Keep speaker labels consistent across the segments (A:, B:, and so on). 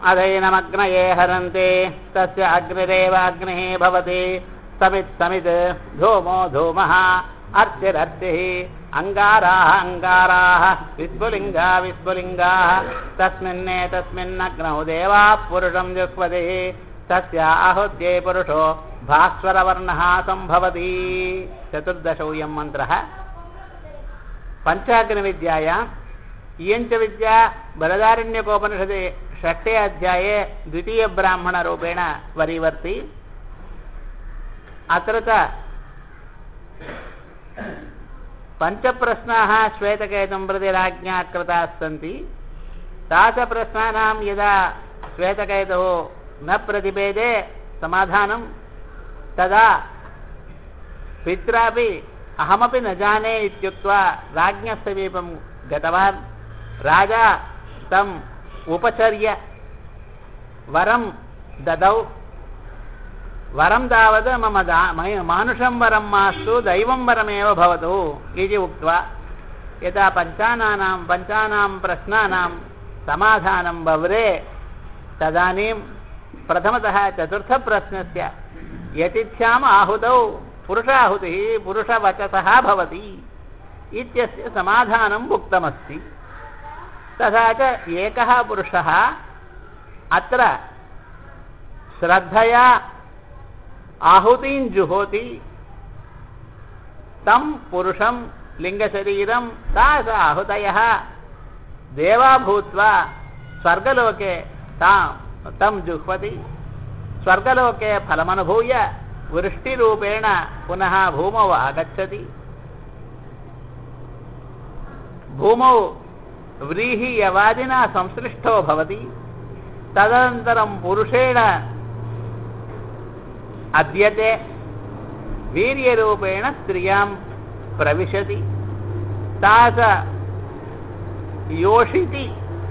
A: अधैनमग्नये हरन्ति तस्य अग्निरेव अग्निः भवति समित् समित् धूमो धूमः अर्चिरर्चिः अङ्गाराः अङ्गाराः विस्फुलिङ्गा विस्फुलिङ्गाः तस्मिन्ने तस्मिन्नग्नौ देवाः पुरुषं जुह्वति तस्य आहुत्ये पुरुषो भास्वरवर्णः सम्भवति चतुर्दशोऽयं मन्त्रः पञ्चाग्निविद्यायाम् इयञ्च विद्या बृहदारण्यकोपनिषदि षष्ठे अध्याये द्वितीयब्राह्मणरूपेण वरीवर्ति अत्र च पञ्चप्रश्नाः श्वेतकेतुं प्रति राज्ञा कृताः सन्ति तादृशप्रश्नानां यदा श्वेतकेतुः न प्रतिपेदे समाधानं तदा पित्रापि अहमपि न जाने इत्युक्त्वा राज्ञः समीपं गतवान् राजा तम् उपचर्य वरं ददौ वरं तावत् मम दा मय- मानुषं वरं मास्तु दैवं वरमेव भवतु इति उक्त्वा यदा पञ्चानानां पञ्चानां प्रश्नानां समाधानं बव्रे तदानीं प्रथमतः चतुर्थप्रश्नस्य यतिथ्याम् आहुतौ पुरुषाहुतिः पुरुषवचसः भवति इत्यस्य समाधानम् उक्तमस्ति तथा च एकः पुरुषः अत्र श्रद्धया आहुतिं जुहोति तं पुरुषं लिङ्गशरीरं तास आहुतयः देवा भूत्वा स्वर्गलोके तां तं जुह्वति स्वर्गलोके फलमनुभूय वृष्टिरूपेण पुनः भूमौ आगच्छति भूमौ व्रीहियवादिना संसृष्टो भवति तदनन्तरं पुरुषेण अद्यते वीर्यरूपेण स्त्रियां प्रविशति सा च योषिति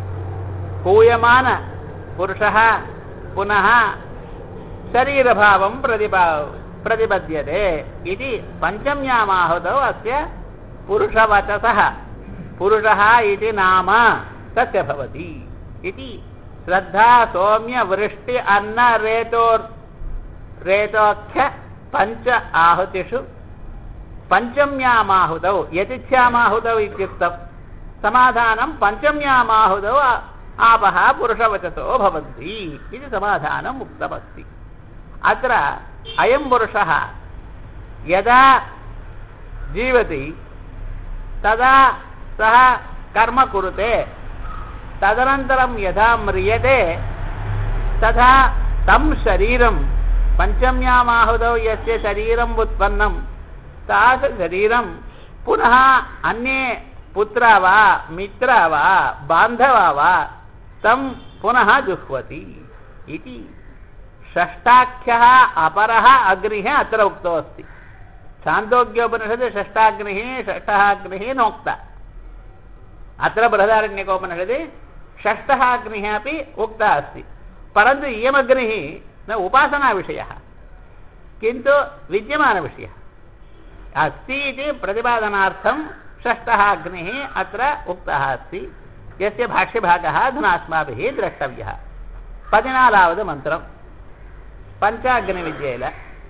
A: पूयमानपुरुषः पुनः शरीरभावं प्रतिपा प्रतिपद्यते इति पञ्चम्यामाहुतौ अस्य पुरुषवचसः पुरुषः इति नाम तस्य भवति इति श्रद्धा सौम्य वृष्टि अन्न रेतोर् रेतोख्य पञ्च आहुतिषु पञ्चम्यामाहुतौ यतिथ्यामाहुतौ इत्युक्तम् समाधानं पञ्चम्यामाहुतौ आ- आपः पुरुषवचसो भवन्ति इति समाधानम् उक्तमस्ति अत्र अयं पुरुषः यदा जीवति तदा सः कर्म कुरुते तदनन्तरं यदा म्रियते तथा तं शरीरं पञ्चम्यामाहुतौ यस्य शरीरम् उत्पन्नं तादृशशरीरं पुनः अन्ये पुत्रा वा मित्रा वा बान्धवा वा तं पुनः जुह्वति इति षष्ठाख्यः अपरः अग्निः अत्र उक्तो अस्ति छान्दोग्योपनिषदि षष्ठाग्निः षष्ठः अग्निः नोक्ता अत्र बृहदारण्यकोपनिषदि षष्ठः अग्निः अपि उक्तः अस्ति परन्तु इयमग्निः न उपासनाविषयः किन्तु विद्यमानविषयः अस्ति इति प्रतिपादनार्थं षष्ठः अग्निः अत्र उक्तः अस्ति यस्य भाष्यभागः अधुना अस्माभिः द्रष्टव्यः பதினாலாவது மந்திரம் பஞ்சாக்னி வித்யையில்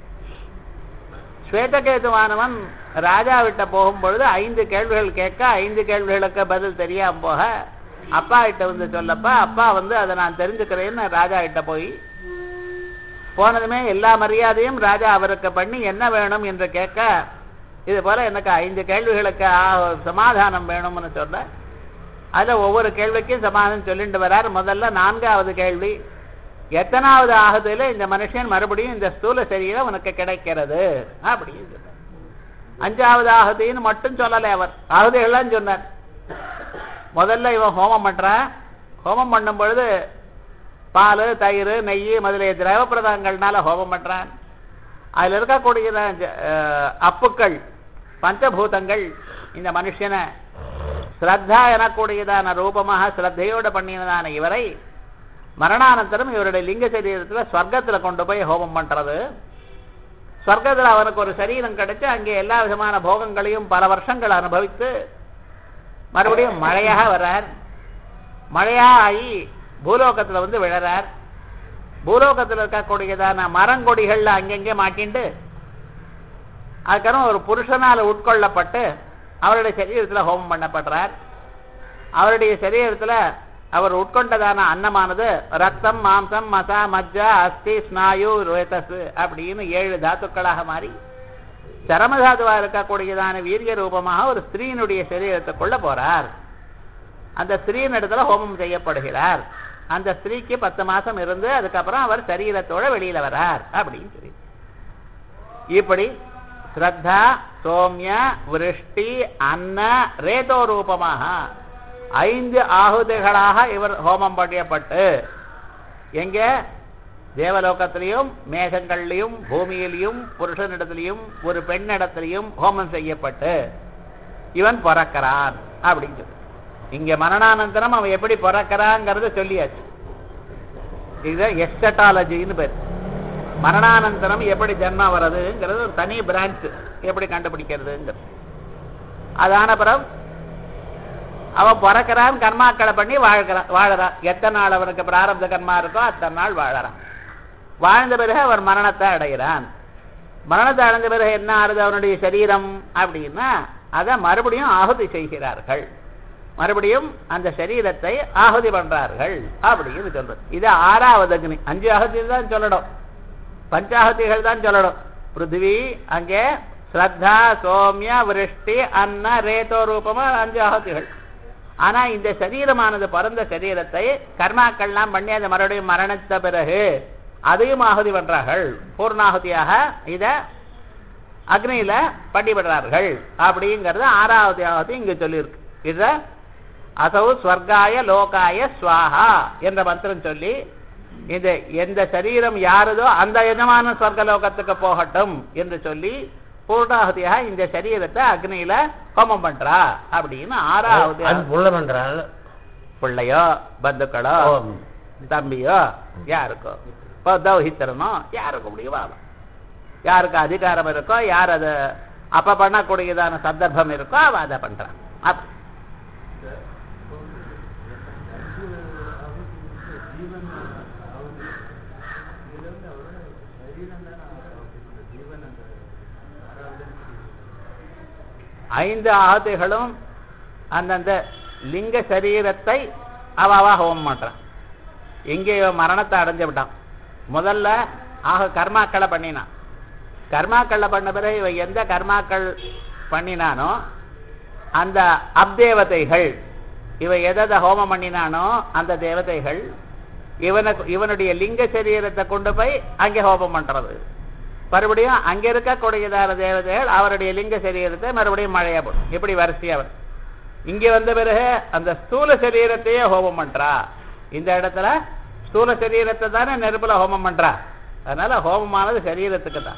A: ஸ்வேதகேதுவானவன் ராஜாவிட்ட போகும்பொழுது ஐந்து கேள்விகள் கேட்க ஐந்து கேள்விகளுக்கு பதில் தெரியாம போக அப்பா கிட்ட வந்து சொல்லப்பா அப்பா வந்து அதை நான் தெரிஞ்சுக்கிறேன்னு ராஜா கிட்ட போய் போனதுமே எல்லா மரியாதையும் ராஜா அவருக்கு பண்ணி என்ன வேணும் என்று கேட்க இது போல எனக்கு ஐந்து கேள்விகளுக்கு ஆ- சமாதானம் வேணும்னு சொல்ல அதுல ஒவ்வொரு கேள்விக்கும் சமாதானம் சொல்லிட்டு வரார் முதல்ல நான்காவது கேள்வி எத்தனாவது ஆகுதுல இந்த மனுஷன் மறுபடியும் இந்த ஸ்தூல சரீரம் உனக்கு கிடைக்கிறது அப்படின்னு சொன்னார் அஞ்சாவது ஆகுதின்னு மட்டும் சொல்லலை அவர் ஆகுதிகள்லாம் சொன்னார் முதல்ல இவன் ஹோமம் பண்றான் ஹோமம் பண்ணும் பொழுது பால் தயிர் நெய் முதலிய திரவ பிரதானங்கள்னால ஹோமம் பண்றான் அதுல இருக்கக்கூடிய அஹ், அப்புக்கள் பஞ்சபூதங்கள் இந்த மனுஷனை ஸ்ரத்தா எனக்கூடியதான ரூபமாக ஸ்ரத்தையோடு பண்ணினதான இவரை மரணானந்தரம் இவருடைய லிங்க சரீரத்துல ஸ்வர்க்கத்துல கொண்டு போய் ஹோமம் பண்றது ஸ்வர்க்கத்துல அவனுக்கு ஒரு சரீரம் கிடைச்சு அங்கே எல்லா விதமான போகங்களையும் பல வருஷங்கள் அனுபவித்து மறுபடியும் மழையாக வர்றார் மழையா ஆகி பூலோகத்துல வந்து விழறார் பூலோகத்துல இருக்கக்கூடியதான மரங்கொடிகள்ல அங்கங்கே மாட்டிண்டு அதுக்கப்புறம் ஒரு புருஷனால உட்கொள்ளப்பட்டு அவருடைய சரீரத்துல ஹோமம் பண்ணப்படுறார் அவருடைய சரீரத்துல அவர் உட்கொண்டதான அன்னமானது ரத்தம் மாம்சம் மசா மஜ்ஜா அஸ்தி ஸ்நாயு ரோதஸ் அப்படின்னு ஏழு தாத்துக்களாக மாறி சரமதாதுவா இருக்கக்கூடியதான வீரிய ரூபமாக ஒரு ஸ்திரீனுடைய சரீரத்துக்குள்ள போறார் அந்த ஸ்திரீன் இடத்துல ஹோமம் செய்யப்படுகிறார் அந்த ஸ்திரீக்கு பத்து மாசம் இருந்து அதுக்கப்புறம் அவர் சரீரத்தோட வெளியில வரார் அப்படின்னு சொல்லி இப்படி ஸ்ரத்தா சோம்ய விருஷ்டி அன்ன ரேதோ ரூபமாக ஐந்து ஆகுதிகளாக இவர் ஹோமம் பண்ணப்பட்டு எங்க தேவலோகத்திலையும் மேகங்கள்லையும் பூமியிலையும் புருஷனிடத்திலையும் ஒரு பெண்ணிடத்திலையும் ஹோமம் செய்யப்பட்டு இவன் பிறக்கிறான் அப்படின்னு சொல்லி இங்க மரணானந்தரம் அவன் எப்படி பிறக்கிறாங்கிறத சொல்லியாச்சு இது எஸ்டட்டாலஜின்னு பேர் மரணானந்தரம் எப்படி ஜென்மா வர்றதுங்கிறது ஒரு தனி பிரான்ச் எப்படி கண்டுபிடிக்கிறதுங்கிறது அதான பிறகு அவன் பிறக்கிறான் கர்மாக்களை பண்ணி வாழ்கிறான் வாழறான் எத்தனை நாள் அவனுக்கு பிராரப்த கர்மா இருக்கோ அத்தனை நாள் வாழறான் வாழ்ந்த பிறகு அவர் மரணத்தை அடைகிறான் மரணத்தை அடைந்த பிறகு என்ன ஆறுது அவனுடைய சரீரம் அப்படின்னா அதை மறுபடியும் ஆகுதி செய்கிறார்கள் மறுபடியும் அந்த சரீரத்தை ஆகுதி பண்றார்கள் அப்படின்னு சொல்றது இது ஆறாவது அக்னி அஞ்சு ஆகுதி தான் சொல்லணும் பஞ்சாகுதிகள் தான் சொல்லணும் பிருத்திவி அங்கே ஸ்ரத்தா சோமிய விருஷ்டி அன்ன ரேதோ ரூபமா அஞ்சு ஆகுதிகள் ஆனா இந்த சரீரமானது பிறந்த சரீரத்தை கர்மாக்கள்லாம் பண்ணி அதை மறுபடியும் மரணித்த பிறகு அதையும் ஆகுதி பண்றார்கள் பூர்ணாகுதியாக இத அக்னியில பண்ணிவிடுறார்கள் அப்படிங்கிறது ஆறாவது ஆகுதி இங்க சொல்லியிருக்கு இத அசௌ ஸ்வர்காய லோகாய ஸ்வாஹா என்ற மந்திரம் சொல்லி இது எந்த சரீரம் யாருதோ அந்த எஜமான ஸ்வர்கலோகத்துக்கு போகட்டும் என்று சொல்லி பூர்ணாகுதியாக இந்த சரீரத்தை அக்னியில ஹோமம் பண்றா அப்படின்னு ஆறாவது
B: அது புள்ள பண்றாள்
A: பிள்ளையோ பந்துக்களோ தம்பியோ யாருக்கோ இப்போ தௌஹித்திரனோ யாருக்கு முடியுமோ அவன். யாருக்கு அதிகாரம் இருக்கோ யார் அதை அப்ப பண்ணக்கூடியதான சந்தர்ப்பம் இருக்கோ அவன் அதை பண்றான் அப்ப ஐந்து ஆகுதிகளும் அந்தந்த லிங்க சரீரத்தை அவாவா ஹோமம் பண்றான் எங்கே இவன் மரணத்தை அடைஞ்சு விட்டான் முதல்ல ஆக கர்மாக்களை பண்ணினான் கர்மாக்களை பண்ண பிறகு இவன் எந்த கர்மாக்கள் பண்ணினானோ அந்த அப்தேவதைகள் இவன் எதை ஹோமம் பண்ணினானோ அந்த தேவதைகள் இவனுக்கு இவனுடைய லிங்க சரீரத்தை கொண்டு போய் அங்கே ஹோமம் பண்றது மறுபடியும் அங்க இருக்கக்கூடியதான தேவதைகள் அவருடைய லிங்க சரீரத்தை மறுபடியும் மழையா போடும் இப்படி வரிசையா வரும் இங்க வந்த பிறகு அந்த ஸ்தூல சரீரத்தையே ஹோமம் பண்றா இந்த இடத்துல ஸ்தூல சரீரத்தை தானே நெருப்புல ஹோமம் பண்றா அதனால ஹோமமானது சரீரத்துக்கு தான்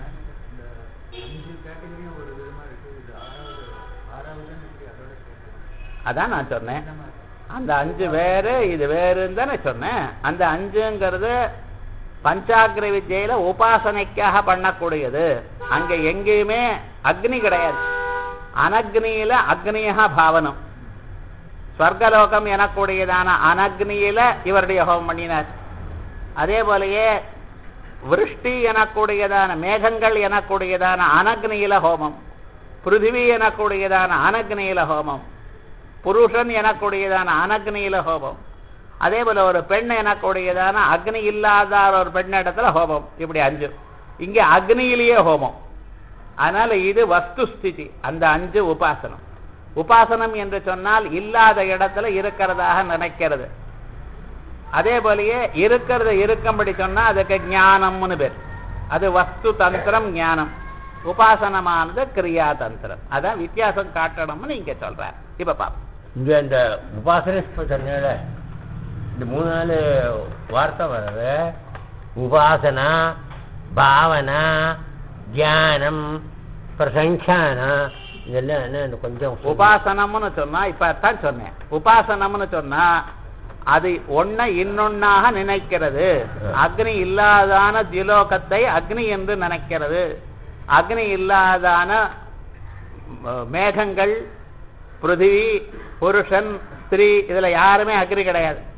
A: அதான் நான் சொன்னேன் அந்த அஞ்சு வேறு இது வேறுன்னு தானே சொன்னேன் அந்த அஞ்சுங்கிறது பஞ்சாக்கிர வித்யில உபாசனைக்காக பண்ணக்கூடியது அங்க எங்கேயுமே அக்னி கிடையாது அனக்னியில அக்னியா பாவனம் ஸ்வர்கலோகம் எனக்கூடியதான அனக்னியில இவருடைய ஹோமம் பண்ணினார் அதே போலயே விருஷ்டி எனக்கூடியதான மேகங்கள் எனக்கூடியதான அனக்னியில ஹோமம் பிருத்திவி எனக்கூடியதான அனக்னியில ஹோமம் புருஷன் எனக்கூடியதான அனக்னியில ஹோமம் அதே போல ஒரு பெண் எனக்கூடியதான அக்னி இல்லாத ஒரு பெண் இடத்துல ஹோமம் இப்படி அஞ்சு இங்க அக்னியிலேயே ஹோமம் அதனால இது வஸ்து ஸ்திதி அந்த அஞ்சு உபாசனம் உபாசனம் என்று சொன்னால் இல்லாத இடத்துல இருக்கிறதாக நினைக்கிறது அதே போலயே இருக்கிறத இருக்கும்படி சொன்னா அதுக்கு ஞானம்னு பேர் அது வஸ்து தந்திரம் ஞானம் உபாசனமானது கிரியா தந்திரம் அதான் வித்தியாசம் காட்டணும்னு இங்க சொல்றார் இப்ப பாப்போம்
B: இங்க இந்த உபாசனை சொன்னேல இந்த மூணு நாலு வார்த்தை வர்றது உபாசனா பாவனா தியானம் பிரசங்கானா இதெல்லாம் என்ன கொஞ்சம்
A: உபாசனம்னு சொன்னா இப்ப தான் சொன்னேன் உபாசனம்னு சொன்னா அது ஒன்ன இன்னொன்னாக நினைக்கிறது அக்னி இல்லாதான திலோகத்தை அக்னி என்று நினைக்கிறது அக்னி இல்லாதான ம- மேகங்கள் பிருத்திவி புருஷன் ஸ்திரீ இதுல யாருமே அக்னி கிடையாது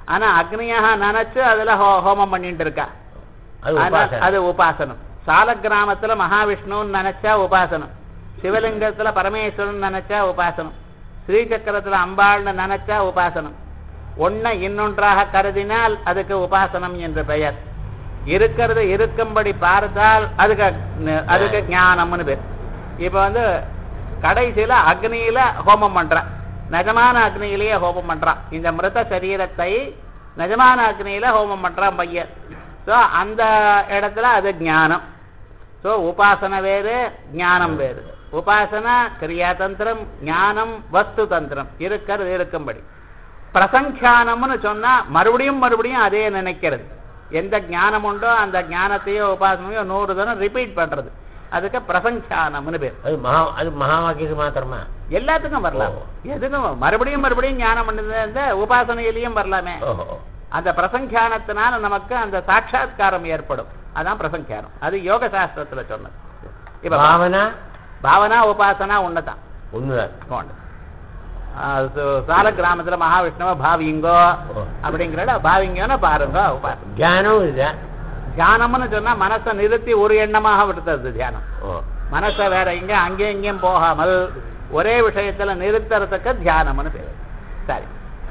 A: ஆனா அக்னியாக நினைச்சு அதுல ஹோ- ஹோமம் பண்ணிட்டு இருக்கா
B: அது
A: ஆனா
B: உபாசனை
A: அது உபாசனம் சால கிராமத்துல மகாவிஷ்ணுன்னு நினைச்சா உபாசனம் சிவலிங்கத்துல பரமேஸ்வரன் நினைச்சா உபாசனம் ஸ்ரீசக்கரத்துல அம்பாள்னு நினைச்சா உபாசனம் ஒன்ன இன்னொன்றாக கருதினால் அதுக்கு உபாசனம் என்று பெயர் இருக்கிறது இருக்கும்படி பார்த்தால் அதுக்கு அக்னி- அதுக்கு ஞானம்னு பேர் இப்ப வந்து கடைசியில அக்னியில ஹோமம் பண்றான் நிஜமான அக்னியிலேயே ஹோமம் பண்றான் இந்த மிருத சரீரத்தை நிஜமான அக்னியில ஹோமம் பண்றான் பையன் ஸோ அந்த இடத்துல அது ஞானம் ஸோ உபாசனை வேறு ஞானம் வேறு உபாசனா கிரியாதந்திரம் ஞானம் வஸ்து தந்திரம் இருக்கிறது இருக்கும்படி பிரசங்கியானம்னு சொன்னா மறுபடியும் மறுபடியும் அதே நினைக்கிறது எந்த ஞானம் உண்டோ அந்த ஞானத்தையோ உபாசனையோ நூறு தினம் ரிப்பீட் பண்றது அதுக்கு பிரசங்கியானம்னு பேர்
B: அது மகா அது மகா வாக்கியத்துக்கு மாத்திரமா
A: எல்லாத்துக்கும் வரலாம்
B: ஓ.
A: எதுக்கும் மறுபடியும் மறுபடியும் ஞானம் பண்ணது இந்த உபாசனையிலையும் வரலாமே
B: ஓஹோ
A: அந்த பிரசங்கியானத்தினால நமக்கு அந்த சாட்சாத்காரம் ஏற்படும் அதான் பிரசங்கியானம் அது யோக சாஸ்திரத்துல சொன்னது இப்ப பா-
B: பாவனா
A: பாவனா உபாசனா ஒண்ணுதான்
B: ஒண்ணுதான்
A: போண்டு. ஆஹ் சு- சால கிராமத்துல மகாவிஷ்ணுவ பாவிங்கோ
B: ஓ.
A: அப்படிங்கிறத பாவிங்கன்னு பாருங்க உபாசனம்
B: தியானம் இதுதான்
A: தியானம்னு சொன்னா மனசை நிறுத்தி ஒரு எண்ணமாக விடுறது தியானம்
B: ஓ
A: மனசை வேற இங்க அங்கேயும் இங்கேயும் போகாமல் ஒரே விஷயத்துல நிறுத்துறதுக்கு தியானம்னு பேரு சரி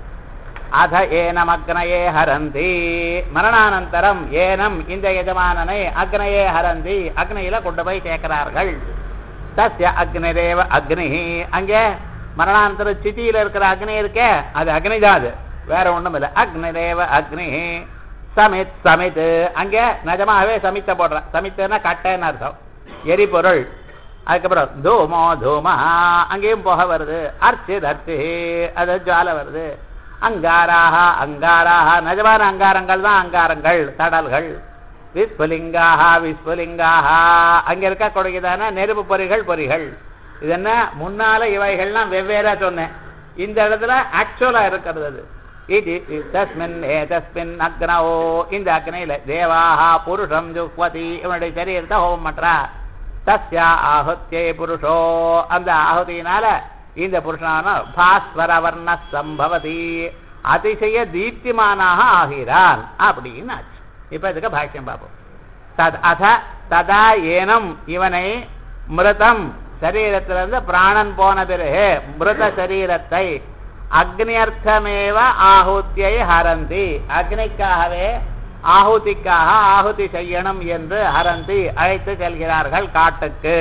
A: அத ஏனம் அக்னயே ஹரந்தி மரணானந்தரம் ஏனம் இந்த எஜமானனை அக்னயே ஹரந்தி அக்னியில கொண்டு போய் சேர்க்கிறார்கள் தஸ்ய அக்னிரேவ அக்னி அங்கே மரணானந்தர சிட்டியில இருக்கிற அக்னி இருக்கே அது அக்னி தான் அது வேற ஒண்ணும் இல்லை அக்னிரேவ அக்னி சமித் சமித் அங்கே நிஜமாகவே சமித்த போடுறான் சமித்துன்னா கட்டைன்னு அர்த்தம் எரிபொருள் அதுக்கப்புறம் தூமோ தூமா அங்கேயும் புகை வருது அர்ச்சித் அர்ச்சி அது ஜுவாலை வருது அங்காராக அங்காராக நிஜமான அங்காரங்கள் தான் அங்காரங்கள் தடல்கள் விஸ்புலிங்காக விஸ்புலிங்காக அங்க இருக்க கொடுக்குதான நெருப்பு பொறிகள் பொறிகள் இது என்ன முன்னால இவைகள்லாம் வெவ்வேறா சொன்னேன் இந்த இடத்துல ஆக்சுவலா இருக்கிறது அது இது தஸ்மின் ஏதஸ்மின் அக்னோ இந்த அக்னியில தேவாஹா புருஷம் ஜுக்வதி இவனுடைய சரீரத்தை ஹோமம் பண்றா தஸ்யா ஆಹುತ್ಯೆ புருஷோ அந்த ஆಹುதியினால இந்த புருஷனான பாஸ்வர வர்ண சம்பவதி அதிசய தீப்திமானாக ஆகிறான் அப்படின்னு ஆச்சு இப்ப இதுக்கு பாஷ்யம் பார்ப்போம் தத் அத ததா ஏனம் இவனை மிருதம் சரீரத்திலிருந்து பிராணன் போன பிறகு மிருத சரீரத்தை அக்னியர்த்தமேவ ஆಹುத்தியை ஹரந்தி அக்னிக்காகவே ஆಹುதிக்காக ஆಹುதி செய்யணும் என்று ஹரந்தி அழைத்து செல்கிறார்கள் காட்டுக்கு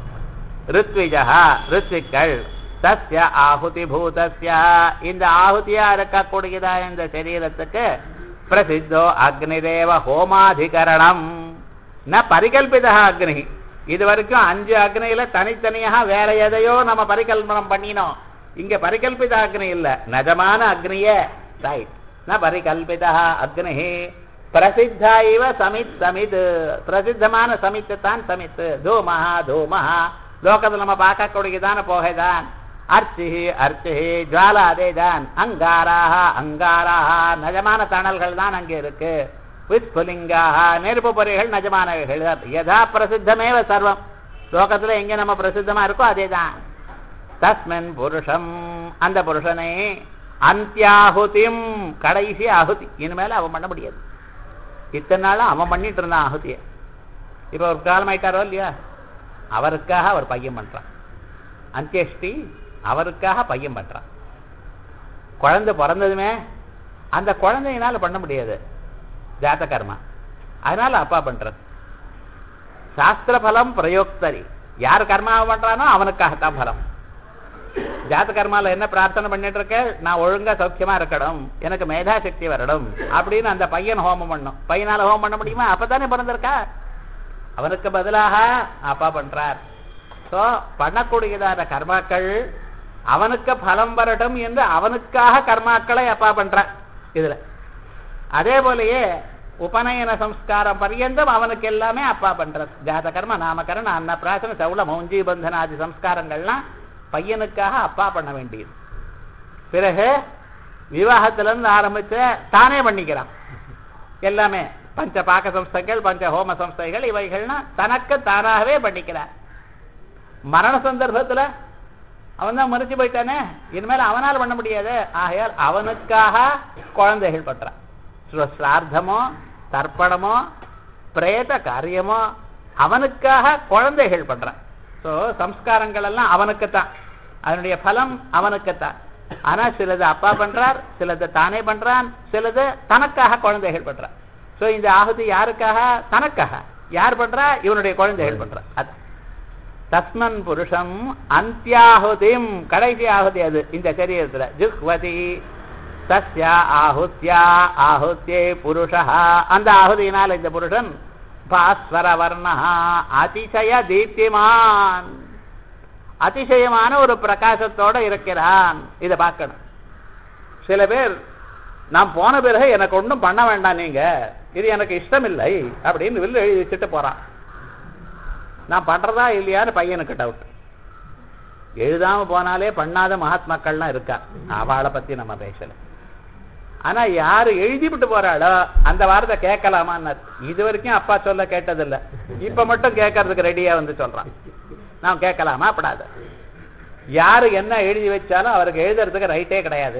A: ரித்விஜா ரித்விக்கள் தஸ்ய ஆಹುதி பூதஸ்ய இந்த ஆಹುதியா இருக்கக்கூடியதா இந்த சரீரத்துக்கு பிரசித்தோ அக்னிதேவ ஹோமாதிகரணம் ந பரிகல்பிதா அக்னி இது வரைக்கும் அஞ்சு அக்னியில தனித்தனியாக வேற எதையோ நம்ம பரிகல்பனம் பண்ணினோம் இங்க பரிகல்பித அக்னி இல்ல நிஜமான அக்னியே ரைட் ந பரிகல்பிதா அக்னி பிரசித்தா இவ சமித் சமித் பிரசித்தமான சமித்து தான் சமித் தூமஹா தூமஹா லோகத்தில் நம்ம பார்க்கக்கூடியதான புகைதான் அர்ச்சி அர்ச்சி ஜுவாலா அதேதான் அங்காராக அங்காராக நிஜமான தணல்கள் தான் அங்கே இருக்கு விஸ்புலிங்காக நெருப்பு பொறிகள் நிஜமானவைகள் யதா பிரசித்தமேவ சர்வம் லோகத்துல எங்க நம்ம பிரசித்தமா இருக்கோ அதேதான் தஸ்மின் புருஷம் அந்த புருஷனை அந்தியாகுதியும் கடைசி ஆகுதி இனிமேல அவன் பண்ண முடியாது இத்தனை நாளும் அவன் பண்ணிட்டு இருந்தான் ஆகுதியை இப்ப ஒரு காலம் ஆயிட்டாரோ இல்லையா அவருக்காக அவர் பையன் பண்றான் அந்தியஷ்டி அவருக்காக பையன் பண்றான் குழந்தை பிறந்ததுமே அந்த குழந்தையினால பண்ண முடியாது ஜாத கர்மா அதனால அப்பா பண்றது சாஸ்திர பலம் பிரயோக்தரி யார் கர்மாவை பண்றானோ அவனுக்காகத்தான் பலம் ஜாத கர்மால என்ன பிரார்த்தனை பண்ணிட்டு இருக்க நான் ஒழுங்கா சௌக்கியமா இருக்கணும் எனக்கு மேதா சக்தி வரணும் அப்படின்னு அந்த பையன் ஹோமம் பண்ணும் பையனால ஹோமம் பண்ண முடியுமா அப்பதானே பிறந்திருக்கா அவனுக்கு பதிலாக அப்பா பண்றார் சோ பண்ணக்கூடியதான கர்மாக்கள் அவனுக்கு பலம் வரட்டும் என்று அவனுக்காக கர்மாக்களை அப்பா பண்றார் இதுல அதே போலயே உபநயன சம்ஸ்காரம் பர்யந்தம் அவனுக்கு எல்லாமே அப்பா பண்றது ஜாத கர்ம நாமகரண அன்னப்பிராசன சவுள மௌஞ்சி பந்தனாதி சம்ஸ்காரங்கள்லாம் பையனுக்காக அப்பா பண்ண வேண்டியது பிறகு விவாகத்துல இருந்து ஆரம்பிச்சு தானே பண்ணிக்கிறான் எல்லாமே பஞ்ச பாக்க சம்ஸ்தைகள் பஞ்ச ஹோம சம்ஸ்தைகள் இவைகள்னா தனக்கு தானாகவே பண்ணிக்கிறார் மரண சந்தர்ப்பத்துல அவன் தான் மறிச்சு போயிட்டானே இனிமேல் அவனால் பண்ண முடியாது ஆகையால் அவனுக்காக குழந்தைகள் பண்றான் ஸ்ர- சிரார்த்தமோ தர்ப்பணமோ பிரேத காரியமோ அவனுக்காக குழந்தைகள் பண்றான் ஸோ சம்ஸ்காரங்கள் எல்லாம் அவனுக்குத்தான் அதனுடைய பலம் அவனுக்குத்தான் ஆனா சிலது அப்பா பண்றார் சிலது தானே பண்றான் சிலது தனக்காக குழந்தைகள் பண்றான் ஸோ இந்த ஆகுதி யாருக்காக தனக்காக யார் பண்றா இவனுடைய குழந்தைகள் பண்றா அது தஸ்மன் புருஷம் அந்தியாகுதிம் கடைசி ஆகுதி அது இந்த சரீரத்துல ஜுஹ்வதி தஸ்யா ஆஹுத்யா ஆஹுத்யே புருஷா அந்த ஆகுதியினால் இந்த புருஷன் பாஸ்வர வர்ணா அதிசய தீப்திமான் அதிசயமான ஒரு பிரகாசத்தோட இருக்கிறான் இதை பார்க்கணும் சில பேர் நான் போன பிறகு எனக்கு ஒன்றும் பண்ண வேண்டாம் நீங்க இது எனக்கு இஷ்டம் இல்லை அப்படின்னு வில்லு எழுதி வச்சுட்டு போறான் நான் பண்றதா இல்லையான்னு பையனுக்கு டவுட் எழுதாம போனாலே பண்ணாத மகாத்மாக்கள்லாம் இருக்கா அவளை பத்தி நம்ம பேசல ஆனா யாரு எழுதிவிட்டு போறாளோ அந்த வார்த்தை கேட்கலாமான்னார் இது வரைக்கும் அப்பா சொல்ல கேட்டதில்ல இப்ப மட்டும் கேட்கறதுக்கு ரெடியா வந்து சொல்றான் நான் கேட்கலாமா அப்படாத யாரு என்ன எழுதி வச்சாலும் அவருக்கு எழுதுறதுக்கு ரைட்டே கிடையாது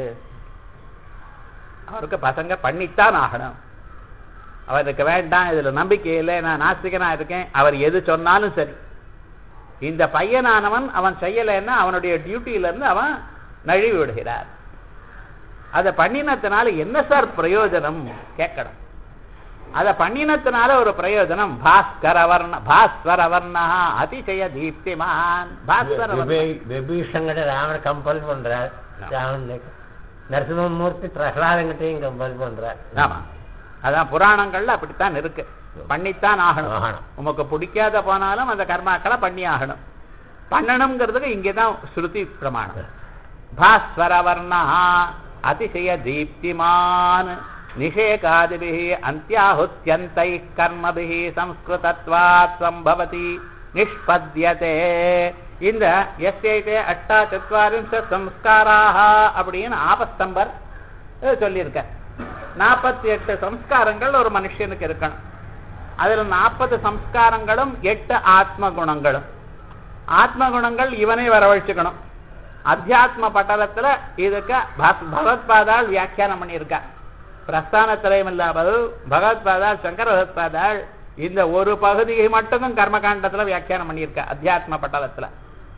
A: அவருக்கு பசங்க பண்ணித்தான் ஆகணும் அவருக்கு வேண்டாம் இதுல நம்பிக்கை இல்லை நான் நாஸ்திகனா இருக்கேன் அவர் எது சொன்னாலும் சரி இந்த பையனானவன் அவன் செய்யலைன்னா அவனுடைய டியூட்டியில இருந்து அவன் நழுவி விடுகிறார் அதை பண்ணினத்தினால என்ன சார் பிரயோஜனம் கேட்கணும் அதை பண்ணினத்தினால ஒரு பிரயோஜனம் பாஸ்கர வர்ண பாஸ்வர வர்ணா அதிசய தீப்திமான் பாஸ்வர வர்ண
B: விபீ- விபீஷங்கட ராமனை கம்பல் பண்றார் ராமன் நரசிம்மமூர்த்தி பிரகலாதங்கிட்டையும் கம்பல் பண்றார்
A: ஆமா அதான் புராணங்கள்ல அப்படித்தான் இருக்கு பண்ணித்தான் ஆகணும்
B: ஆகணும்.
A: உமக்கு பிடிக்காத போனாலும் அந்த கர்மாக்களை பண்ணி ஆகணும் பண்ணணுங்கிறதுக்கு இங்கதான் ஸ்ருதி பிரமாணம் பாஸ்வர வர்ணா அதிசய தீப்திமான் நிஷேகாதிபி அந்தியாஹுத்யந்தை கர்மபிः சம்ஸ்கிருதத்வாத் சம்பவதி நிஷ்பத்யதே இந்த எஸ்ஐதே அட்டா சத்வாரிம்ச சம்ஸ்காராக அப்படின்னு ஆபஸ்தம்பர் சொல்லியிருக்க நாற்பத்தி எட்டு சம்ஸ்காரங்கள் ஒரு மனுஷனுக்கு இருக்கணும் அதுல நாற்பது சம்ஸ்காரங்களும் எட்டு ஆத்ம குணங்களும் ஆத்ம குணங்கள் இவனை வரவழைச்சுக்கணும் அத்தியாத்ம பட்டலத்துல இதுக்கு பகத்- பகவத்பாதாள் வியாக்கியானம் பண்ணியிருக்கா பிரஸ்தானத்திலையும் இல்லாமல் பகவத்பாதாள் சங்கர பகவத்பாதாள் இந்த ஒரு பகுதியை மட்டும் கர்மகாண்டத்துல வியாக்கியானம் பண்ணியிருக்கா அத்தியாத்ம பட்டலத்துல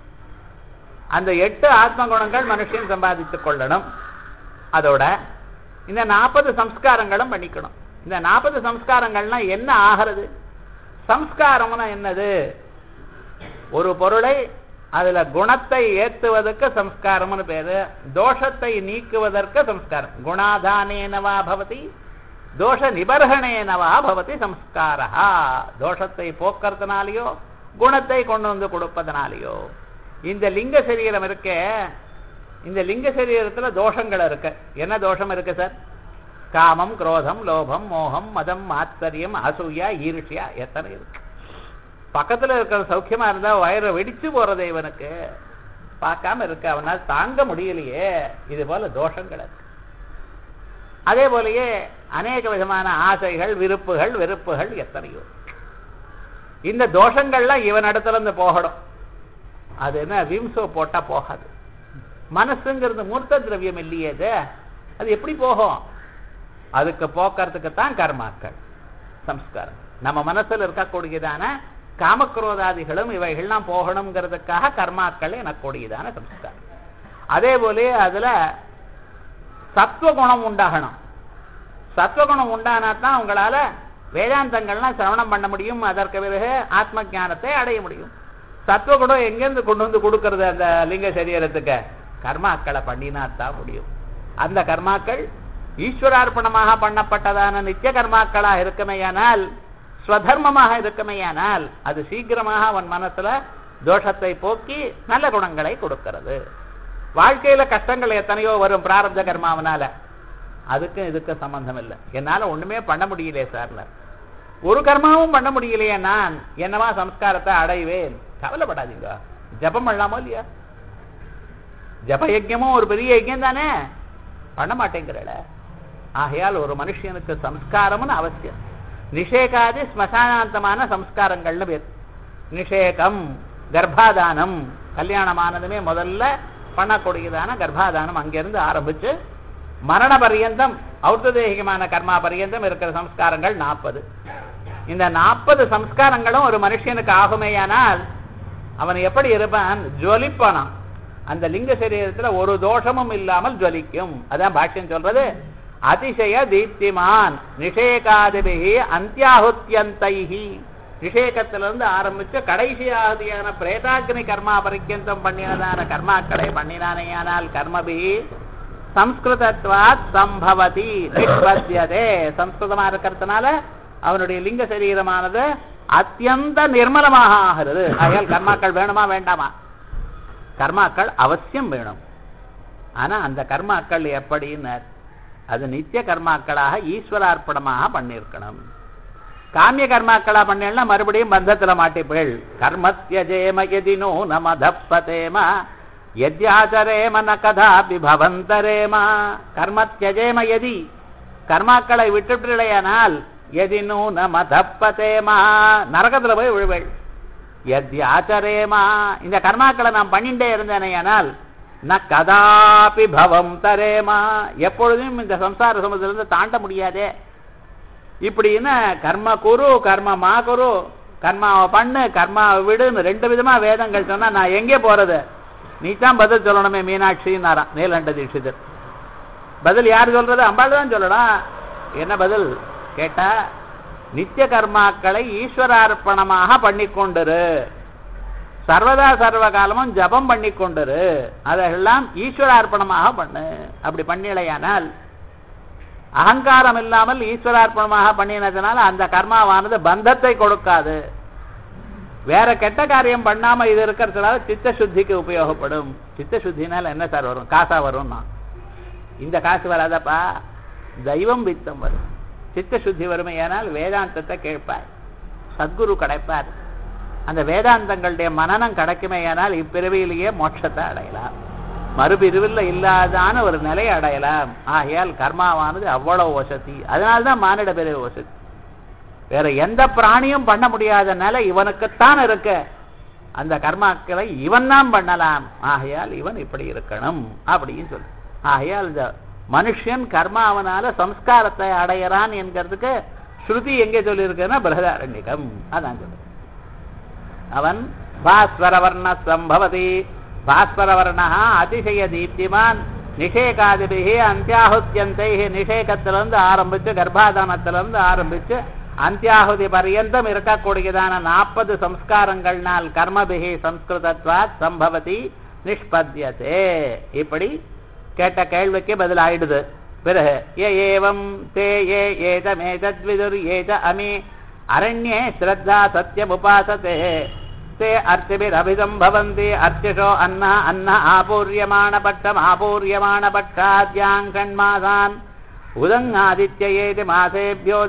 A: அந்த எட்டு ஆத்ம குணங்கள் மனுஷன் சம்பாதித்துக் கொள்ளணும் அதோட இந்த நாற்பது சம்ஸ்காரங்களும் பண்ணிக்கணும் இந்த நாற்பது சம்ஸ்காரங்கள்னா என்ன ஆகிறது சம்ஸ்காரம்னா என்னது ஒரு பொருளை அதுல குணத்தை ஏத்துவதற்கு சம்ஸ்காரம்னு பேரு தோஷத்தை நீக்குவதற்கு சம்ஸ்காரம் குணாதானேனவா பவதி தோஷ நிபர்கணேனவா பவதி சம்ஸ்காரா தோஷத்தை போக்குறதுனாலயோ குணத்தை கொண்டு வந்து கொடுப்பதனாலேயோ இந்த லிங்க சரீரம் இருக்கே இந்த லிங்க சரீரத்துல தோஷங்கள் இருக்கு என்ன தோஷம் இருக்கு சார் காமம் குரோதம் லோபம் மோகம் மதம் ஆச்சரியம் அசூயா ஈர்ஷ்யா எத்தனை இருக்கு பக்கத்துல இருக்கிற சௌக்கியமா இருந்தா வயிறு வெடிச்சு போறது இவனுக்கு பார்க்காம இருக்க அவனால் தாங்க முடியலையே இது போல தோஷங்கள் இருக்கு அதே போலயே அநேக விதமான ஆசைகள் விருப்புகள் வெறுப்புகள் எத்தனையோ இந்த தோஷங்கள்லாம் இவன் இடத்துல இருந்து போகணும் அது என்ன விம்சோ போட்டா போகாது மனசுங்கிறது மூர்த்த திரவியம் இல்லையே அது அது எப்படி போகும் அதுக்கு போக்குறதுக்கு தான் கர்மாக்கள் சம்ஸ்காரம் நம்ம மனசுல இருக்கக்கூடியதான காமக்ரோதாதிகளும் இவைகள்லாம் போகணுங்கிறதுக்காக கர்மாக்கள் எனக்கூடியதான சம்ஸ்காரம் அதே போல அதுல சத்வகுணம் உண்டாகணும் சத்வகுணம் உண்டானா தான் உங்களால வேதாந்தங்கள்லாம் சிரவணம் பண்ண முடியும் அதற்கு பிறகு ஆத்ம ஞானத்தை அடைய முடியும் சத்வகுணம் எங்கேருந்து கொண்டு வந்து கொடுக்கறது அந்த லிங்க சரீரத்துக்கு கர்மாக்களை பண்ணினா தான் முடியும் அந்த கர்மாக்கள் ஈஸ்வரார்ப்பணமாக பண்ணப்பட்டதான நித்திய கர்மாக்களா இருக்குமேயானால் ஸ்வதர்மமாக இருக்குமேயானால் அது சீக்கிரமாக அவன் மனசுல தோஷத்தை போக்கி நல்ல குணங்களை கொடுக்கிறது வாழ்க்கையில கஷ்டங்கள் எத்தனையோ வரும் பிராரப்த கர்மாவனால அதுக்கும் இதுக்கு சம்பந்தம் இல்லை என்னால ஒண்ணுமே பண்ண முடியலையே சார்ல ஒரு கர்மாவும் பண்ண முடியலையே நான் என்னவா சம்ஸ்காரத்தை அடைவேன் கவலைப்படாதீங்க ஜபம் பண்ணலாமோ இல்லையா ஜப யஜ்யமும் ஒரு பெரிய யஜ்யம் தானே பண்ண மாட்டேங்கிறல ஆகையால் ஒரு மனுஷனுக்கு சம்ஸ்காரம்னு அவசியம் நிஷேகாதி ஸ்மசானாந்தமான சம்ஸ்காரங்கள்னு பேர் நிஷேகம் கர்ப்பாதானம் கல்யாணமானதுமே முதல்ல பண்ணக்கூடியதான கர்ப்பாதானம் அங்கிருந்து ஆரம்பிச்சு மரண பரியந்தம் ஔத்ததேகிகமான கர்மா பரியந்தம் இருக்கிற சம்ஸ்காரங்கள் நாற்பது இந்த நாற்பது சம்ஸ்காரங்களும் ஒரு மனுஷனுக்கு ஆகுமேயானால் அவன் எப்படி இருப்பான் ஜொலிப்பானான் அந்த லிங்க சரீரத்துல ஒரு தோஷமும் இல்லாமல் ஜொலிக்கும் அதான் பாஷ்யம் சொல்றது அதிசய தீப்திமான் நிஷேகாதிபிகி அந்தியாகுத்தியந்தைஹி நிஷேகத்திலிருந்து ஆரம்பிச்சு கடைசி ஆகுதியான பிரேதாக்னி கர்மா பரிக்கியந்தம் பண்ணினதான கர்மாக்களை பண்ணினானேயானால் கர்மபி சம்ஸ்கிருதத்வாத் சம்பவதி நிஷ்பத்தியதே சம்ஸ்கிருதமா இருக்கிறதுனால அவனுடைய லிங்க சரீரமானது அத்தியந்த நிர்மலமாக ஆகிறது ஆகையால் கர்மாக்கள் வேணுமா வேண்டாமா கர்மாக்கள் அவசியம் வேணும் ஆனா அந்த கர்மாக்கள் எப்படின்னு அது நித்திய கர்மாக்களாக ஈஸ்வரார்ப்பணமாக பண்ணியிருக்கணும் காமிய கர்மாக்களா பண்ணா மறுபடியும் பந்தத்துல மாட்டிப்பேள் கர்மத்யஜேம எதினோ நம தப்பதேம எத்யாச்சரேம ந கதாபி பவந்தரேம கர்மத்யஜேம எதி கர்மாக்களை விட்டுவிடலையானால் எதினோ நம தப்பதேமா நரகத்துல போய் விழுவேள் எத்யாச்சரேமா இந்த கர்மாக்களை நான் பண்ணிட்டே இருந்தேனேயானால் ந கதாபி பவம் தரேமா எப்பொழுதும் இந்த சம்சார சமுதிரத்தை தாண்ட முடியாதே இப்படின்னு கர்ம குரு கர்ம மா குரு கர்மாவை பண்ணு கர்மாவை விடுன்னு ரெண்டு விதமா வேதங்கள் சொன்னா நான் எங்கே போறது நீ தான் பதில் சொல்லணுமே மீனாட்சின்னாராம் நீலண்ட தீட்சிதர் பதில் யார் சொல்றது அம்பாள் தான் சொல்லலாம் என்ன பதில் கேட்டா நித்திய கர்மாக்களை ஈஸ்வரார்ப்பணமாக பண்ணிக்கொண்டிரு சர்வதா சர்வ காலமும் ஜபம் பண்ணி கொண்டிரு அதெல்லாம் ஈஸ்வரார்ப்பணமாக பண்ணு அப்படி பண்ணிலையானால் அகங்காரம் இல்லாமல் ஈஸ்வரார்ப்பணமாக பண்ணினதுனால அந்த கர்மாவானது பந்தத்தை கொடுக்காது வேற கெட்ட காரியம் பண்ணாம இது இருக்கிறதுனால சித்த சுத்திக்கு உபயோகப்படும் சித்த சுத்தினால என்ன சார் வரும் காசா வரும்னா இந்த காசு வராதப்பா தெய்வம் வித்தம் வரும் சித்த சுத்தி வறுமையானால் வேதாந்தத்தை கேட்பார் சத்குரு கிடைப்பார் அந்த வேதாந்தங்களுடைய மனநம் கிடைக்குமேயானால் இப்பிறவியிலேயே மோட்சத்தை அடையலாம் மறுபிரிவில் இல்லாதான ஒரு நிலையை அடையலாம் ஆகையால் கர்மாவானது அவ்வளவு வசதி அதனால்தான் மானிட பிறகு வசதி வேற எந்த பிராணியும் பண்ண முடியாத நிலை இவனுக்குத்தான் இருக்க அந்த கர்மாக்களை இவன் தான் பண்ணலாம் ஆகையால் இவன் இப்படி இருக்கணும் அப்படின்னு சொல்லு ஆகையால் இந்த மனுஷன் கர்மாவனால சம்ஸ்காரத்தை அடையறான் என்கிறதுக்கு ஸ்ருதி எங்கே சொல்லியிருக்குன்னா பிரகதாரண்யகம் அதான் சொல்லு அவன் பாஸ்வரவர்ண சம்பவதி பாஸ்வரவர்ணா அதிசய தீப்திமான் நிஷேகாதிபிகி அந்தியாகுத்தியந்தை நிஷேகத்திலிருந்து ஆரம்பிச்சு கர்ப்பாதானத்திலிருந்து ஆரம்பிச்சு அந்தியாகுதி பர்யந்தம் இருக்கக்கூடியதான நாற்பது சம்ஸ்காரங்கள்னால் கர்மபிகி சம்ஸ்கிருதத்வாத் சம்பவதி நிஷ்பத்தியதே இப்படி கேட்ட கேள்விக்கு பதில் ஆயிடுது பிறகு ஏ ஏவம் தே ஏ ஏதமேதத்விதுர் ஏத அமி அரண்யே ஸ்ரத்தா சத்யமுபாசதே ते अर्चिभिरभिदम् भवन्ति अर्चिषो अन्न अन्न आपूर्यमाणपट्टम् आपूर्यमाणपट्टाद्याम् षण्मासान् उदङ्गादित्ययेति मासेभ्यो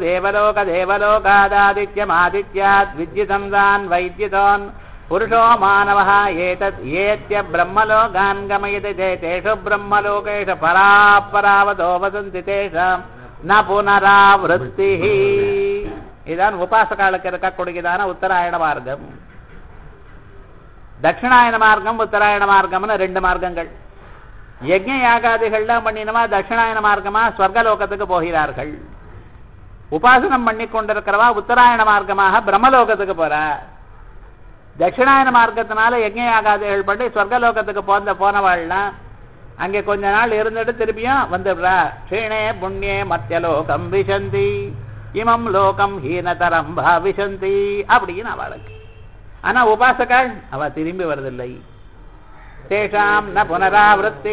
A: देवलोकदेवलोकादादित्यमादित्यात् विद्युतम् तान् वैद्युतान् पुरुषो मानवः एतत् एत्य ब्रह्मलोकान् गमयति ते तेषु ब्रह्मलोकेषु परापरावतो वसन्ति तेषाम् न पुनरावृत्तिः இதான் உபாசகாலுக்கு இருக்கக்கூடியதான உத்தராயண மார்க்கம் தட்சிணாயன மார்க்கம் உத்தராயண மார்க்கம்னு ரெண்டு மார்க்கங்கள் யஜ்ஞ யாகாதிகள்லாம் பண்ணினமா தட்சிணாயன மார்க்கமா ஸ்வர்கலோகத்துக்கு போகிறார்கள் உபாசனம் பண்ணி கொண்டிருக்கிறவா உத்தராயண மார்க்கமாக பிரம்மலோகத்துக்கு போறா தட்சிணாயன மார்க்கத்தினால யஜ்ஞ யாகாதிகள் பண்ணி ஸ்வர்கலோகத்துக்கு போந்த போனவாள்லாம் அங்கே கொஞ்ச நாள் இருந்துட்டு திருப்பியும் வந்துடுறா க்ஷீணே புண்ணியே மத்தியலோகம் விசந்தி இமம் லோகம் ஹீனதரம் பாவிசந்தி அப்படின்னு அவளுக்கு ஆனா உபாசகாள் அவ திரும்பி வருதில்லை தேஷாம் ந புனராவருத்தி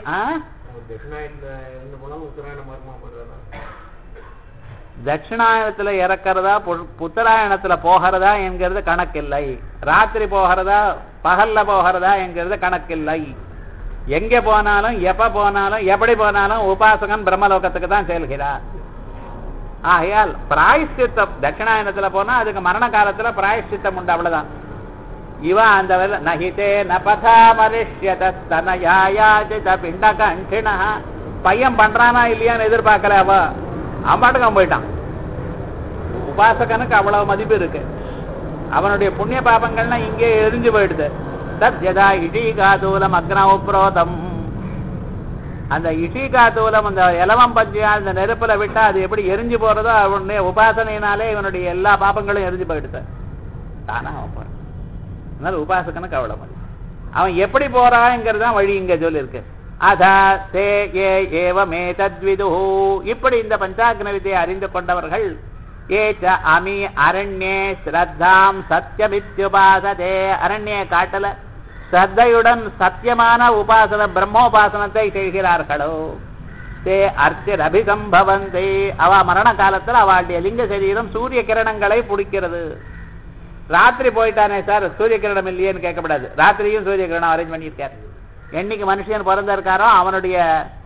A: தட்சிணாயனத்துல இறக்கிறதா புத்தராயணத்துல போகிறதா என்கிறது கணக்கில்லை ராத்திரி போகிறதா பகல்ல போகிறதா என்கிறது கணக்கில்லை எங்க போனாலும் எப்ப போனாலும் எப்படி போனாலும் உபாசகன் பிரம்மலோகத்துக்கு தான் செல்கிறார் ஆகையால் பிராயஷ்சித்தம் தட்சிணாயனத்துல போனா அதுக்கு மரண காலத்துல பிராயஷ்சித்தம் உண்டு அவ்வளவுதான் இவன் அந்த வேலை நகிதே நபதா மனுஷ்யதனயாயாஜித பிண்ட கண்டின பையன் பண்றானா இல்லையான்னு எதிர்பார்க்கல அவ அவன் பாட்டுக்கு அவன் போயிட்டான் உபாசகனுக்கு அவ்வளவு மதிப்பு இருக்கு அவனுடைய புண்ணிய பாபங்கள்லாம் இங்கே எரிஞ்சு போயிடுது தத் யதா இஷீகாதூலம் அக்னௌ புரோதம் அந்த இஷிகாத்தூலம் அந்த இலவம் பஞ்சியா அந்த நெருப்புல விட்டா அது எப்படி எரிஞ்சு போறதோ அவனுடைய உபாசனையினாலே இவனுடைய எல்லா பாபங்களும் எரிஞ்சு போயிடுது தானா அவன் போறான் அதனால உபாசகனுக்கு அவ்வளவு மதி. அவன் எப்படி போறாங்கிறது தான் வழி இங்க சொல்லியிருக்கு அதா தே ஏ ஏவமே தத்விது இப்படி இந்த பஞ்சாக்ன வித்தையை அறிந்து கொண்டவர்கள் ஏ ச அமி அரண்யே ஸ்ரத்தாம் சத்தியமித்யுபாசதே அரண்ய காட்டல ஸ்ரத்தையுடன் சத்தியமான உபாசன பிரம்மோபாசனத்தை செய்கிறார்களோ தே அர்ச்சர் அபிசம்பவந்தி அவ மரண காலத்துல அவளுடைய லிங்க சரீரம் சூரிய கிரணங்களை பிடிக்கிறது ராத்திரி போயிட்டானே சார் சூரிய கிரணம் இல்லையேன்னு கேட்கக்கூடாது ராத்திரியும் சூரிய கிரணம் அரேஞ்ச் பண்ணியிருக்காரு என்னைக்கு மனுஷன் பிறந்திருக்காரோ அவனுடைய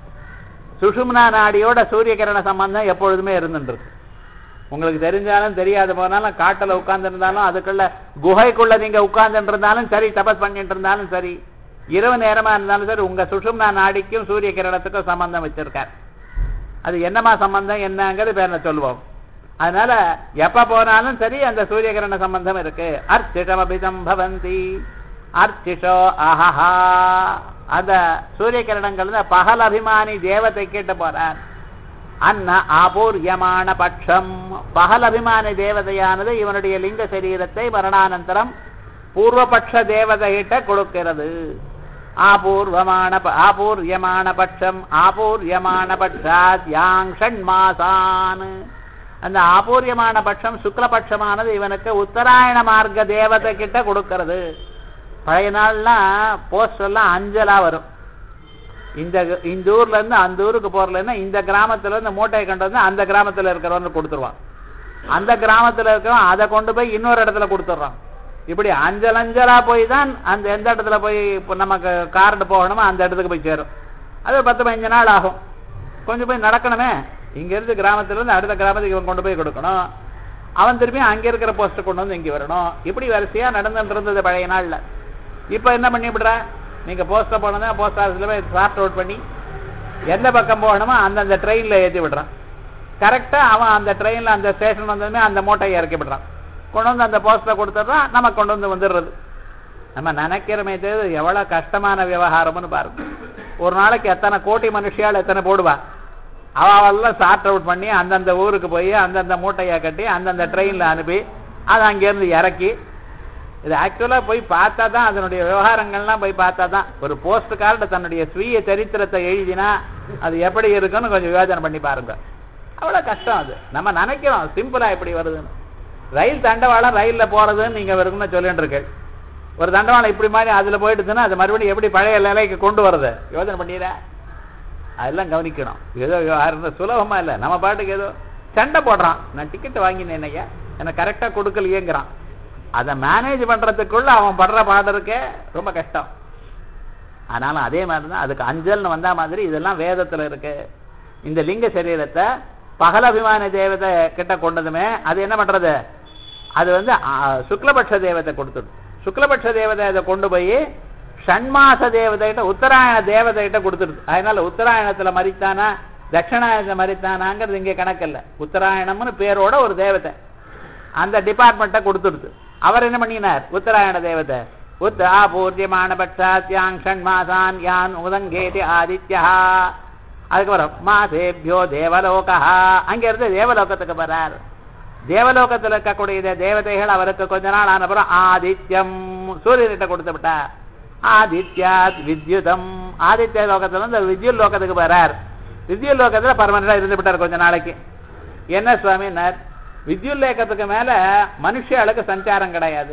A: சுஷும்னா நாடியோட சூரிய கிரண சம்பந்தம் எப்பொழுதுமே இருந்துட்டு இருக்கு உங்களுக்கு தெரிஞ்சாலும் தெரியாது போனாலும் காட்டுல உட்கார்ந்து இருந்தாலும் அதுக்குள்ள குகைக்குள்ள நீங்க உட்கார்ந்துட்டு இருந்தாலும் சரி தபஸ் பண்ணிட்டு இருந்தாலும் சரி இரவு நேரமா இருந்தாலும் சரி உங்க சுஷும்னா நாடிக்கும் சூரிய கிரணத்துக்கும் சம்பந்தம் வச்சிருக்கார் அது என்னமா சம்பந்தம் என்னங்கிறது பேர் சொல்லுவோம் அதனால எப்ப போனாலும் சரி அந்த சூரிய கிரண சம்பந்தம் இருக்கு அர்ச்சிஷமபிதம் பவந்தி அர்ச்சிஷோ அஹஹா அந்த சூரிய கிரணங்கள் வந்து பகல் அபிமானி தேவதை கேட்டு போறார் அன்ன ஆபூர்யமான பட்சம் பகல் அபிமானி தேவதையானது இவனுடைய லிங்க சரீரத்தை மரணானந்தரம் பூர்வபட்ச தேவதைகிட்ட கொடுக்கிறது ஆபூர்வமான ப- ஆபூர்யமான பட்சம் ஆபூர்யமான பட்சாத் யாங் ஷண்மாசான் அந்த ஆபூர்யமான பட்சம் சுக்லபட்சமானது இவனுக்கு உத்தராயண மார்க்க தேவதை கிட்ட கொடுக்கிறது பழைய நாள்லாம் போஸ்ட் எல்லாம் அஞ்சலா வரும் இந்த இந்த ஊர்ல இருந்து அந்த ஊருக்கு போறலன்னா இந்த கிராமத்துல இருந்து மூட்டையை கொண்டு வந்து அந்த கிராமத்துல இருக்கிறவங்க கொடுத்துருவான் அந்த கிராமத்துல இருக்கிறவன் அதை கொண்டு போய் இன்னொரு இடத்துல கொடுத்துட்றான் இப்படி அஞ்சல் அஞ்சலா போய் தான் அந்த எந்த இடத்துல போய் இப்போ நமக்கு கார்டு போகணுமோ அந்த இடத்துக்கு போய் சேரும் அது பத்து பதினஞ்சு நாள் ஆகும் கொஞ்சம் போய் நடக்கணுமே இங்க இருந்து கிராமத்துல இருந்து அடுத்த கிராமத்துக்கு இவன் கொண்டு போய் கொடுக்கணும் அவன் திருப்பி அங்க இருக்கிற போஸ்ட் கொண்டு வந்து இங்க வரணும் இப்படி வரிசையா நடந்துட்டு இருந்தது பழைய நாள்ல இப்ப என்ன பண்ணி விடுற நீங்க போஸ்ட போனதா போஸ்ட் ஆஃபீஸ்ல போய் சார்ட் அவுட் பண்ணி எந்த பக்கம் போகணுமோ அந்தந்த ட்ரெயின்ல ஏத்தி விடுறான் கரெக்டா அவன் அந்த ட்ரெயின்ல அந்த ஸ்டேஷன் வந்ததுமே அந்த மூட்டையை இறக்கி விடுறான் கொண்டு வந்து அந்த போஸ்ட கொடுத்துட்றான் நம்ம கொண்டு வந்து வந்துடுறது நம்ம நினைக்கிறோமே தெரியுது எவ்வளவு கஷ்டமான விவகாரம்னு பாருங்க ஒரு நாளைக்கு எத்தனை கோடி மனுஷியால் எத்தனை போடுவா அவெல்லாம் சார்ட் அவுட் பண்ணி அந்தந்த ஊருக்கு போய் அந்தந்த மூட்டையை கட்டி அந்தந்த ட்ரெயின்ல அனுப்பி அதை அங்கேருந்து இறக்கி இது ஆக்சுவலா போய் பார்த்தா தான் அதனுடைய விவகாரங்கள்லாம் போய் பார்த்தா தான் ஒரு போஸ்ட் கார்டு தன்னுடைய சுய சரித்திரத்தை எழுதினா அது எப்படி இருக்குன்னு கொஞ்சம் யோசனை பண்ணி பாருங்க அவ்வளவு கஷ்டம் அது நம்ம நினைக்கிறோம் சிம்பிளா எப்படி வருதுன்னு ரயில் தண்டவாளம் ரயில்ல போறதுன்னு நீங்க இருக்குன்னு சொல்லிட்டு இருக்கு ஒரு தண்டவாளம் இப்படி மாதிரி அதுல போயிடுச்சுன்னா அது மறுபடியும் எப்படி பழைய நிலைக்கு கொண்டு வருது யோசனை பண்ணிடுற அதெல்லாம் கவனிக்கணும் ஏதோ யாரும் சுலபமா இல்லை நம்ம பாட்டுக்கு ஏதோ சண்டை போடுறான் நான் டிக்கெட் வாங்கினேன் ஐயா எனக்கு கரெக்டா கொடுக்கலையேங்கிறான் அதை மேனேஜ் பண்றதுக்குள்ள அவன் படுற பாடு இருக்கே ரொம்ப கஷ்டம் ஆனாலும் அதே மாதிரி தான் அதுக்கு அஞ்சல்னு வந்தா மாதிரி இதெல்லாம் வேதத்துல இருக்கு இந்த லிங்க சரீரத்தை பகலபிமான தேவதை கிட்ட கொண்டதுமே அது என்ன பண்றது அது வந்து ஆ, சுக்லபட்ச தேவதை கொடுத்துடும் சுக்லபட்ச தேவதை அதை கொண்டு போய் ஷண்மாச தேவதைகிட்ட உத்தராயண தேவதைகிட்ட கொடுத்துடுது அதனால உத்தராயணத்துல மறித்தானா தட்சிணாயணத்துல மறித்தானாங்கிறது இங்க கணக்கில்ல உத்தராயணம்னு பேரோட ஒரு தேவதை அந்த டிபார்ட்மெண்ட்டை கொடுத்துடுது அவர் என்ன பண்ணினார் உத்தராயண தேவதை உத்தரா பூர்யமான பட்சாத்யாங் ஷண்மாசான் யான் உதங்கேதி ஆதித்யா அதுக்கப்புறம் மாசேபியோ தேவலோகா அங்க இருந்து தேவலோகத்துக்கு போறார் தேவலோகத்துல இருக்கக்கூடிய தேவதைகள் அவருக்கு கொஞ்ச நாள் ஆனப்புறம் ஆதித்யம் சூரியன்கிட்ட கொடுத்து விட்டார் ஆதித்யாத் வித்யுதம் ஆதித்ய லோகத்துல இருந்து வித்யுல் லோகத்துக்கு போறார் வித்யுல் லோகத்துல பர்மனண்டா இருந்து விட்டார் கொஞ்ச நாளைக்கு என்ன சுவாமினார் வித்யுல் லேக்கத்துக்கு மேல மனுஷியாளுக்கு சஞ்சாரம் கிடையாது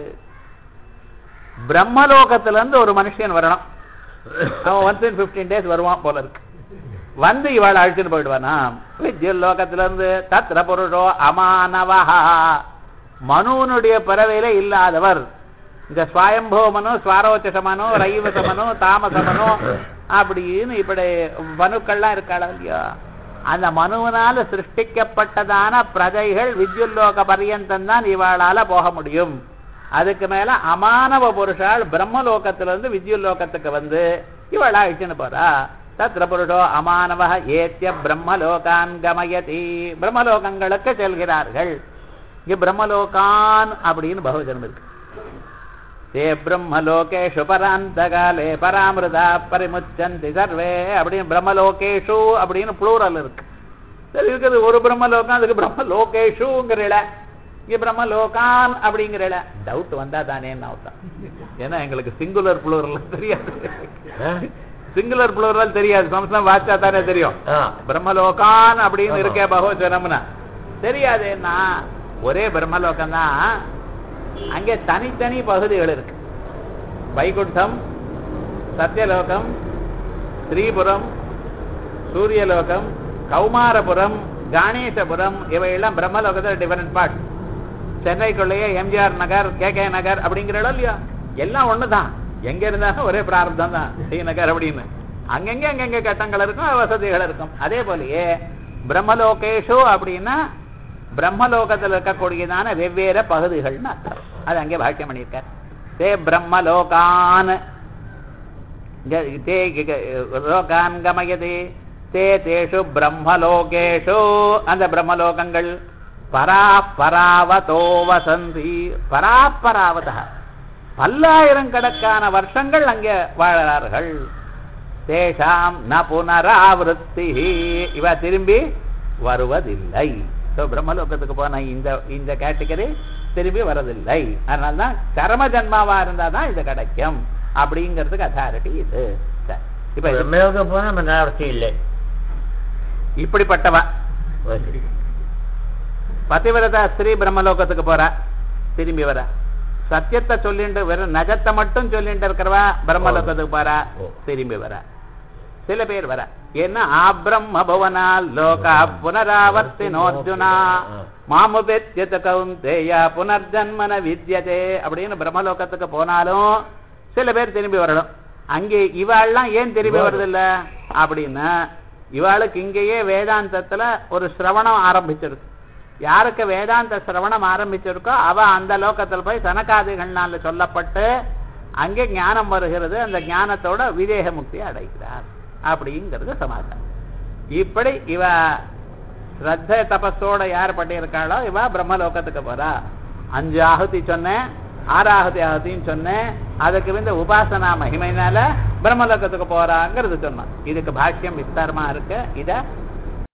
A: பிரம்மலோகத்துல இருந்து ஒரு மனுஷன் வரணும் அவன் ஒன்ஸ் இன் பிப்டீன் டேஸ் வருவான் போல இருக்கு வந்து இவாள் அழிச்சுட்டு போயிடுவானா வித்யுல் லோகத்துல இருந்து தத்ர புருஷோ அமானவஹா மனுவனுடைய பிறவையில இல்லாதவர் இந்த ஸ்வயம்போமனோ ஸ்வாரோச்சசமனோ ரைவசமனோ தாமசமனோ அப்படின்னு இப்படி மனுக்கள்லாம் இருக்காளா இல்லையா அந்த மனுவனால சிருஷ்டிக்கப்பட்டதான பிரஜைகள் வித்யுல்லோக பரியந்தம் தான் இவாளால போக முடியும் அதுக்கு மேல அமானவ புருஷால் பிரம்மலோகத்திலிருந்து வித்யுல்லோகத்துக்கு வந்து இவளா அழிச்சுன்னு போறா தத்ர புருஷோ அமானவ ஏத்திய பிரம்மலோகான் கமயதி பிரம்மலோகங்களுக்கு செல்கிறார்கள் இங்க பிரம்மலோகான் அப்படின்னு பகுவஜனம் இருக்கு தே பிரம்மலோகேஷு பராந்தகாலே பராமிருதா பரிமுச்சந்தி சர்வே அப்படின்னு பிரம்மலோகேஷு அப்படின்னு ப்ளூரல் இருக்கு சரி இருக்குது ஒரு பிரம்மலோகம் அதுக்கு பிரம்மலோகேஷுங்கிற இல இங்க பிரம்மலோகான் அப்படிங்கிற இல டவுட் வந்தா தானே அர்த்தம் ஏன்னா எங்களுக்கு சிங்குலர் ப்ளூரல் தெரியாது
B: ஆ?
A: சிங்குலர் ப்ளூரல் தெரியாது சம்ஸ்கிருதம் வாச்சா தானே தெரியும்
B: ஆ.
A: பிரம்மலோகான் அப்படின்னு
B: ஆமா.
A: இருக்கே பகவச்சனம்னா தெரியாதேன்னா ஒரே பிரம்மலோகம் தான் அங்கே தனித்தனி பகுதிகள் இருக்கு வைகுண்டம் சத்தியலோகம் ஸ்ரீபுரம் சூரியலோகம் கௌமாரபுரம் கணேசபுரம் இவையெல்லாம் பிரம்மலோகத்தில் டிஃபரெண்ட் பார்ட் சென்னைக்குள்ளேயே MGR Nagar K K Nagar அப்படிங்கிற இடம் இல்லையா எல்லாம் ஒண்ணுதான் எங்க இருந்தாலும் ஒரே பிராரப்தம் தான் டி நகர் அப்படின்னு அங்கங்க அங்கங்க கட்டங்கள் இருக்கும் வசதிகள் இருக்கும் அதே போலயே பிரம்மலோகேஷு அப்படின்னா பிரம்மலோகத்தில் இருக்கக்கூடியதான வெவ்வேறு பகுதிகள்னு அர்த்தம் அது அங்கே பாக்கியம் பண்ணியிருக்கார் தே பிரம்மலோகான் க- தே க- க- லோகான் கமயதே தே தேஷு பிரம்மலோகேஷு அந்த பிரம்மலோகங்கள் பராபராவதோ வசந்தி பராபராவத பல்லாயிரக்கணக்கான வருஷங்கள் அங்கே வாழறார்கள் தேஷாம் ந புனராவருத்தி இவ திரும்பி வருவதில்லை ஸோ பிரம்மலோகத்துக்கு போன இந்த இந்த கேட்டகரி திரும்பி வரதில்லை அதனால்தான் கர்ம ஜன்மாவா இருந்தா தான் இது கிடைக்கும் அப்படிங்கிறதுக்கு அத்தாரிட்டி இது சரி. இப்ப இது-
B: பிரம்மயோகம் போனா நம்ம அவசியம் இல்லை
A: இப்படிப்பட்டவ
B: ஓகே.
A: பதிவிரதா ஸ்ரீ பிரம்மலோகத்துக்கு போறா திரும்பி வர சத்தியத்தை சொல்லிட்டு வெறும் நஜத்தை மட்டும் சொல்லிட்டு இருக்கிறவா பிரம்மலோகத்துக்கு போறா
B: ஓ.
A: திரும்பி வர சில பேர் வர ஏன்னா ஆப்ரம்ம புவனால் லோகா புனராவர்த்தினோர்ஜுனா
B: ஆ.
A: மாமுபெத்தியத கவுந்தேயா புனர்ஜன்மன வித்யதே அப்படின்னு பிரம்மலோகத்துக்கு போனாலும் சில பேர் திரும்பி வரணும் அங்கே இவாள்லாம் ஏன் திரும்பி வருதில்ல அப்படின்னா இவாளுக்கு இங்கேயே வேதாந்தத்துல ஒரு சிரவணம் ஆரம்பிச்சிருக்கு யாருக்கு வேதாந்த சிரவணம் ஆரம்பிச்சிருக்கோ அவ அந்த லோகத்துல போய் சனகாதிகள்னால சொல்லப்பட்டு அங்கே ஞானம் வருகிறது அந்த ஞானத்தோட விதேக முக்தி அடைகிறார் அப்படிங்கிறது சமாச்சாரம் இப்படி இவ ஸ்ரத்த தபஸோட யார் பண்ணியிருக்காளோ இவ பிரம்மலோகத்துக்கு போறா அஞ்சு ஆகுதி சொன்னேன் ஆறாகுதி ஆகுதின்னு சொன்னேன் அதுக்கு வந்து உபாசனா மகிமைனால பிரம்மலோகத்துக்கு போறாங்கிறது சொன்னான் இதுக்கு பாஷ்யம் விஸ்தாரமா இருக்கு இத